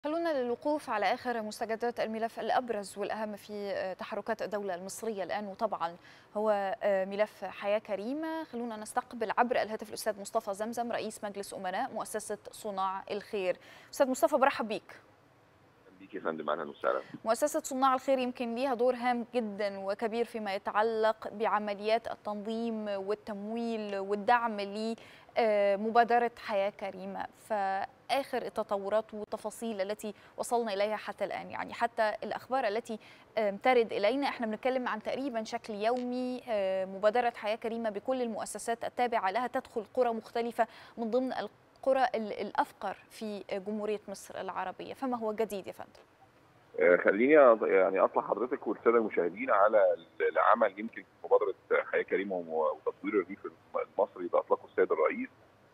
خلونا للوقوف على آخر مستجدات الملف الأبرز والأهم في تحركات الدولة المصرية الآن وطبعا هو ملف حياة كريمة خلونا نستقبل عبر الهاتف الأستاذ مصطفى زمزم رئيس مجلس أمناء مؤسسة صناع الخير أستاذ مصطفى برحب بيك بيك يا فندم اهلا وسهلا مؤسسة صناع الخير يمكن ليها دور هام جدا وكبير فيما يتعلق بعمليات التنظيم والتمويل والدعم لمبادرة حياة كريمة فآخر التطورات والتفاصيل التي وصلنا إليها حتى الآن يعني حتى الأخبار التي ترد إلينا احنا بنتكلم عن تقريبا شكل يومي مبادرة حياة كريمة بكل المؤسسات التابعة لها تدخل قرى مختلفة من ضمن القرى الافقر في جمهوريه مصر العربيه فما هو جديد يا فندم خليني يعني اطلع حضرتك والساده المشاهدين على العمل يمكن في مبادره حياه كريمه وتطوير الريف المصري اللي اطلقه السيد الرئيس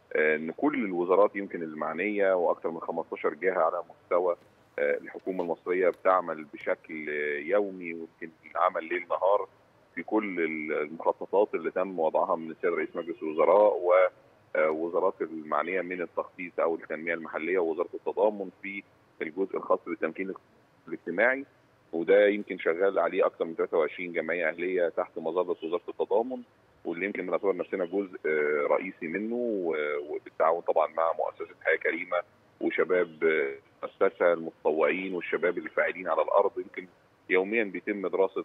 ان كل الوزارات يمكن المعنيه واكثر من 15 جهه على مستوى الحكومه المصريه بتعمل بشكل يومي ويمكن العمل ليل نهار في كل المخططات اللي تم وضعها من السيد رئيس مجلس الوزراء و وزارات المعنيه من التخطيط او التنميه المحليه ووزاره التضامن في الجزء الخاص بالتمكين الاجتماعي وده يمكن شغال عليه اكثر من 23 جمعيه اهليه تحت مظله وزاره التضامن واللي يمكن بنعتبر نفسنا جزء رئيسي منه وبالتعاون طبعا مع مؤسسه حياه كريمه وشباب المؤسسه المتطوعين والشباب الفاعلين على الارض يمكن يوميا بيتم دراسه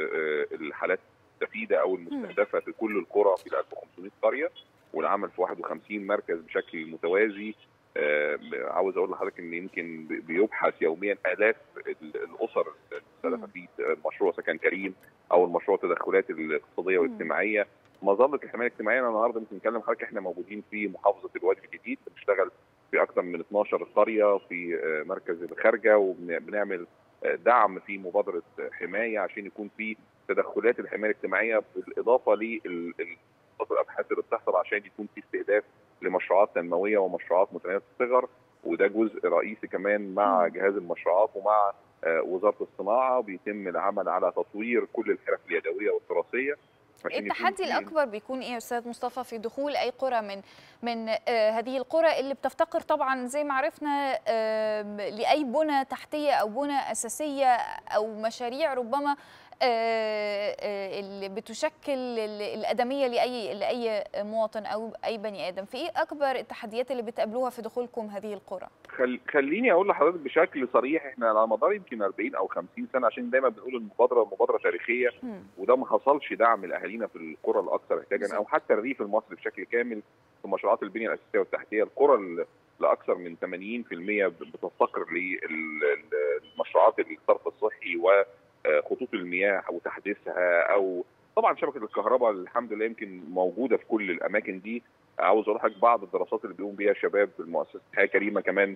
الحالات المستفيده او المستهدفه في كل القرى في 1500 قريه والعمل في 51 مركز بشكل متوازي آه عاوز اقول لحضرتك ان يمكن بيبحث يوميا الاف الاسر المستهدفه في مشروع سكن كريم او المشروع التدخلات الاقتصاديه والاجتماعيه مظله الحمايه الاجتماعيه انا النهارده ممكن نتكلم حضرتك احنا موجودين في محافظه الوادي الجديد بنشتغل في اكثر من 12 قريه في مركز الخارجه وبنعمل دعم في مبادره حمايه عشان يكون في تدخلات الحمايه الاجتماعيه بالاضافه لل الابحاث اللي بتحصل عشان يكون في استهداف لمشروعات تنمويه ومشروعات متناهيه الصغر وده جزء رئيسي كمان مع جهاز المشروعات ومع وزاره الصناعه بيتم العمل على تطوير كل الحرف اليدويه والتراثيه ايه التحدي الاكبر بيكون ايه يا استاذ مصطفى في دخول اي قرى من من آه هذه القرى اللي بتفتقر طبعا زي ما عرفنا آه لاي بنى تحتيه او بنى اساسيه او مشاريع ربما آه اللي بتشكل الادميه لاي لاي مواطن او اي بني ادم في ايه اكبر التحديات اللي بتقابلوها في دخولكم هذه القرى خل... خليني اقول لحضرتك بشكل صريح احنا على مدار يمكن 40 او 50 سنه عشان دايما بنقول المبادره مبادره تاريخيه م. وده ما حصلش دعم لاهالينا في القرى الاكثر احتياجا او حتى الريف المصري بشكل كامل في مشروعات البنيه الاساسيه والتحتيه القرى لاكثر من 80% بتفتقر للمشروعات الصرف الصحي و خطوط المياه او تحديثها او طبعا شبكه الكهرباء الحمد لله يمكن موجوده في كل الاماكن دي عاوز اقول لحضرتك بعض الدراسات اللي بيقوم بيها شباب في المؤسسه حياه كريمه كمان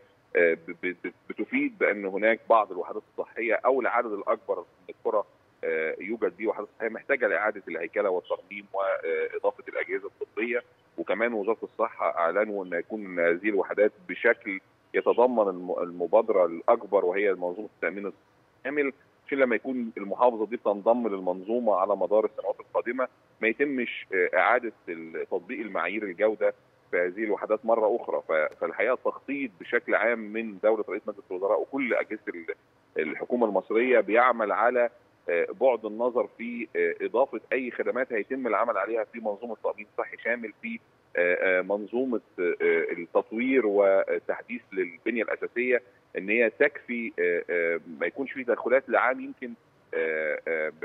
بتفيد بان هناك بعض الوحدات الصحيه او العدد الاكبر من القرى يوجد به وحدات صحيه محتاجه لاعاده الهيكله والترميم واضافه الاجهزه الطبيه وكمان وزاره الصحه اعلنوا ان يكون هذه الوحدات بشكل يتضمن المبادره الاكبر وهي منظومه التامين الكامل عشان لما يكون المحافظه دي تنضم للمنظومه على مدار السنوات القادمه ما يتمش اعاده تطبيق المعايير الجوده في هذه الوحدات مره اخرى فالحقيقه التخطيط بشكل عام من دوله رئيس مجلس الوزراء وكل اجهزه الحكومه المصريه بيعمل على بعد النظر في اضافه اي خدمات هيتم العمل عليها في منظومه تامين صحي شامل في منظومه التطوير والتحديث للبنيه الاساسيه ان هي تكفي ما يكونش في تدخلات لعام يمكن ب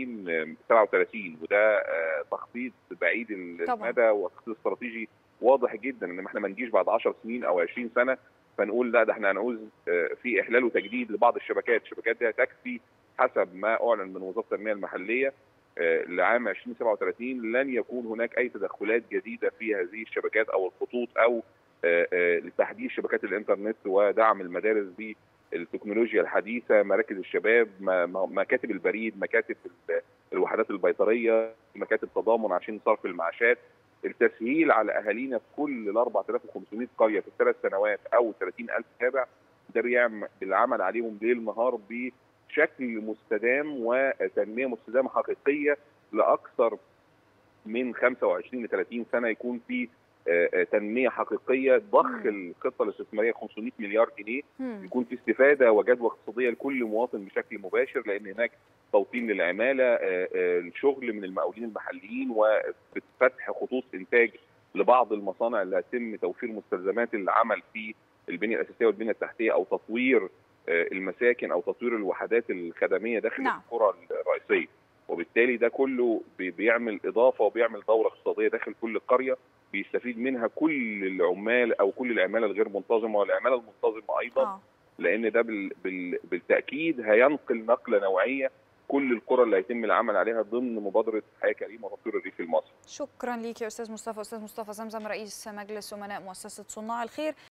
2037 وده تخطيط بعيد المدى وتخطيط استراتيجي واضح جدا ان احنا ما نجيش بعد 10 سنين او 20 سنه فنقول لا ده احنا هنعوز في احلال وتجديد لبعض الشبكات، الشبكات دي تكفي حسب ما اعلن من وزاره التنميه المحليه لعام 2037 لن يكون هناك اي تدخلات جديده في هذه الشبكات او الخطوط او لتحديث شبكات الانترنت ودعم المدارس بالتكنولوجيا الحديثه مراكز الشباب مكاتب البريد مكاتب الوحدات البيطريه مكاتب تضامن عشان صرف المعاشات التسهيل على اهالينا في كل ال 4500 قريه في الثلاث سنوات او 30000 تابع ده بيعمل بالعمل عليهم ليل نهار بشكل مستدام وتنميه مستدامه حقيقيه لاكثر من 25 ل 30 سنه يكون في تنميه حقيقيه ضخ الخطه الاستثماريه 500 مليار جنيه يكون في استفاده وجدوى اقتصاديه لكل مواطن بشكل مباشر لان هناك توطين للعماله الشغل من المقاولين المحليين وفتح خطوط انتاج لبعض المصانع اللي هيتم توفير مستلزمات العمل في البنيه الاساسيه والبنيه التحتيه او تطوير المساكن او تطوير الوحدات الخدميه داخل نعم. القرى الرئيسيه وبالتالي ده كله بيعمل اضافه وبيعمل دوره اقتصاديه داخل كل قريه بيستفيد منها كل العمال او كل العماله الغير منتظمه والعماله المنتظمه ايضا آه. لان ده بال بال بالتاكيد هينقل نقله نوعيه كل القرى اللي هيتم العمل عليها ضمن مبادره حياه كريمه وتطوير الريف المصري. شكرا ليك يا استاذ مصطفى استاذ مصطفى زمزم رئيس مجلس امناء مؤسسه صناع الخير